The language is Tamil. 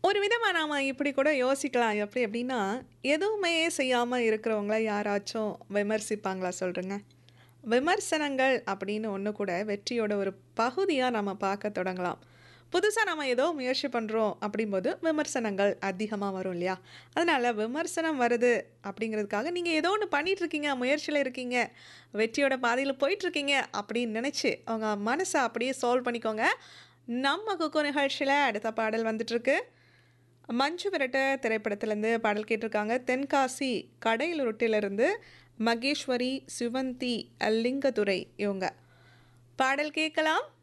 ஒரு விதமா நாம இப்படி கூட யோசிக்கலாம். எப்படி அப்படின்னா, எதுவுமே செய்யாம இருக்கிறவங்கள யாராச்சும் விமர்சிப்பாங்களா சொல்லுங்க? விமர்சனங்கள் அப்படின்னு ஒண்ணு கூட வெற்றியோட ஒரு பகுதியா நம்ம பார்க்க தொடங்கலாம். புதுசா நம்ம ஏதோ முயற்சி பண்றோம் அப்படிம்போது விமர்சனங்கள் அதிகமா வரும் இல்லையா? அதனால விமர்சனம் வருது அப்படிங்கிறதுக்காக நீங்க ஏதோ ஒண்ணு பண்ணிட்டு இருக்கீங்க, முயற்சியில இருக்கீங்க, வெற்றியோட பாதையில போயிட்டுருக்கீங்க அப்படின்னு நினைச்சு, உங்க மனச அப்படியே சால்வ் பண்ணிக்கோங்க. நம்ம குக்கு நிகழ்ச்சியில அடுத்த பாடல் வந்துட்டுருக்கு. மஞ்சு விரட்டு திரைப்படத்திலேருந்து பாடல் கேட்டிருக்காங்க. தென்காசி கடையலுருட்டிலிருந்து மகேஸ்வரி, சிவந்தி, லிங்கதுரை இவங்க. பாடல் கேட்கலாம்.